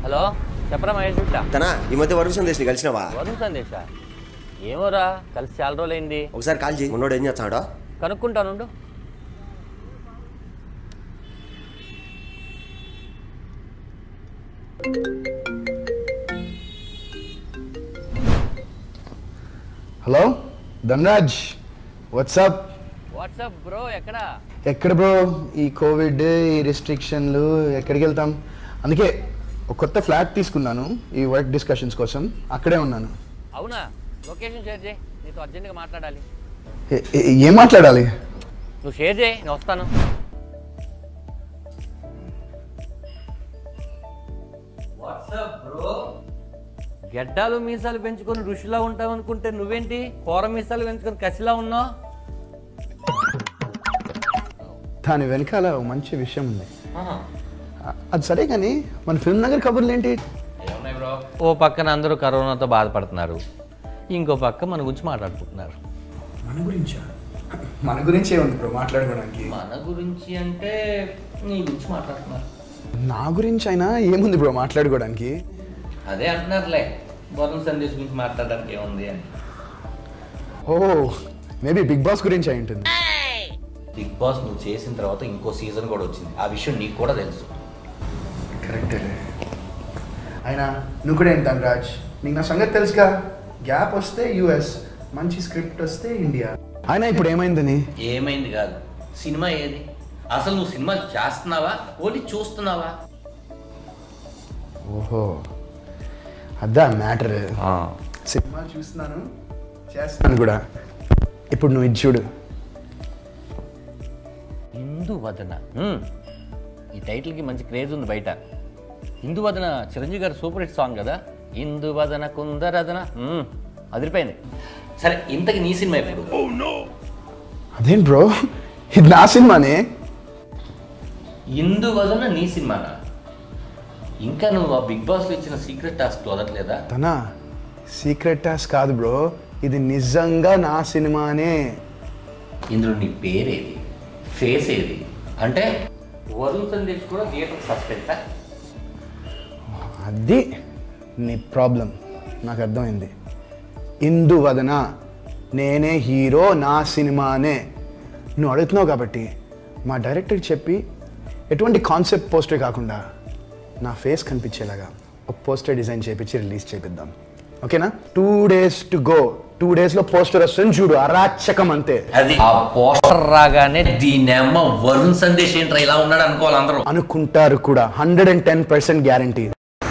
Hello చెప్పరా మహేష్ ఇట్లా తనా ఈ మధ్య వరుణ్ సందేశ్ని కలిసినావా వరుణ్ సందేశ ఏమోరా కలిసి చాలా రోజులైంది ఒకసారి కాల్ చేయి ఉన్నోడు ఏం చేస్తాడో కనుక్కుంటానుండు hello Dhanraj WhatsApp WhatsApp bro ఎక్కడా ఎక్కడ బ్రో ఈ కోవిడ్ ఈ రెస్ట్రిక్షన్లు ఎక్కడికి వెళ్తాం అందుకే ఒక కొత్త ఫ్లాట్ తీసుకున్నాను ఈ వర్క్ డిస్కషన్స్ కోసం అక్కడే ఉన్నాను అవునా లొకేషన్ షేర్ చేయి నీతో అర్జెంట్గా మాట్లాడాలి ఏ- ఏ- ఏం మాట్లాడాలి నువ్వు షేర్ చేయి నేను వస్తాను వాట్సాప్ బ్రో గెడ్డాలు మీసాలు పెంచుకొని ఋషిలా ఉంటావు అనుకుంటే నువ్వేంటి కూర మీసాలు పెంచుకొని కసిలా ఉన్నావు దాని వెనకాల ఒక మంచి విషయం ఉంది అ- అది సరే కానీ మన ఫిల్మ్ నగర్ కబుర్లు ఏంటి ఓ పక్కన అందరూ కరోనాతో బాధపడుతున్నారు ఇంకో పక్క మన గురించి మాట్లాడుకుంటున్నారు మన గురించా మన గురించే ఉంది బ్రో మాట్లాడుకోవడానికి మన గురించి అంటే నీ గురించి మాట్లాడుతున్నారు నా గురించి అయినా ఏముంది బ్రో మాట్లాడుకోవడానికి అదే అంటున్నారులే వరుణ్ సందేశ్ గురించి మాట్లాడడానికి ఏముంది అని ఓ మేబీ బిగ్ బాస్ గురించి అయి ఉంటుంది బిగ్ బాస్ నువ్వు చేసిన తర్వాత ఇంకో సీజన్ కూడా వచ్చింది ఆ విషయం నీకు కూడా తెలుసు కరెక్టే అయినా నువ్వు కూడా ఏంటి ధనరాజ్ నీకు నా సంగతి తెలుసుగా గ్యాప్ వస్తే యుఎస్ మంచి స్క్రిప్ట్ వస్తే ఇండియా అయినా ఇప్పుడు ఏమైందని ఏమైంది కాదు సినిమా ఏది అసలు నువ్వు సినిమా చేస్తున్నావా ఓన్లీ చూస్తున్నావా ఓహో అదా మ్యాటర్ సినిమా చూస్తున్నాను చేస్తున్నాను కూడా ఇప్పుడు నువ్వు ఇది చూడు హిందూ వదన మ్మ్. ఈ టైటిల్కి మంచి క్రేజ్ ఉంది బయట హిందూ వదన చిరంజీవి గారి సూపర్ హిట్ సాంగ్ కదా హిందూ వదన కుందరదన మ్మ్. అదిరిపోయింది సరే ఇంతకి నీ సినిమా ఎప్పుడు అదేం బ్రో ఇది నా సినిమానే హిందూ వదన నీ సినిమానా ఇంకా నువ్వు ఆ బిగ్ బాస్లో ఇచ్చిన సీక్రెట్ టాస్క్ వదలట్లేదా తన సీక్రెట్ టాస్క్ కాదు బ్రో ఇది నిజంగా నా సినిమానే ఇందులో నీ పేరేది ఫేస్ ఏది అంటే వరుణ్ సందేశ్ కూడా థియేటర్ సస్పెన్సా అది నీ ప్రాబ్లం నాకు అర్థమైంది ఇందు వదన నేనే హీరో నా సినిమానే నువ్వు అడుగుతున్నావు కాబట్టి మా డైరెక్టర్ చెప్పి ఎటువంటి కాన్సెప్ట్ పోస్టర్ కాకుండా నా ఫేస్ కనిపించేలాగా ఒక పోస్టర్ డిజైన్ చేపించి రిలీజ్ చేపిద్దాం ఓకేనా two days to go two డేస్లో పోస్టర్ వస్తుంది చూడు అరాచకం అంతే అది ఆ పోస్టర్ రాగానే దీనేమ్మ వరుణ్ సందేశ్ ఏంట్రా ఇలా ఉన్నాడు అనుకోవాలి అందరూ అనుకుంటారు కూడా hundred and ten percent guarantee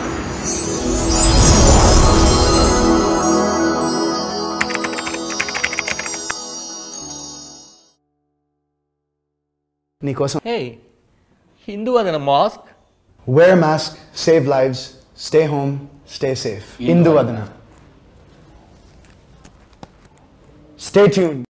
నీకోసం హే హిందూ అదన mask wear mask save lives stay home stay safe ఇందు వదన స్టే ట్యూన్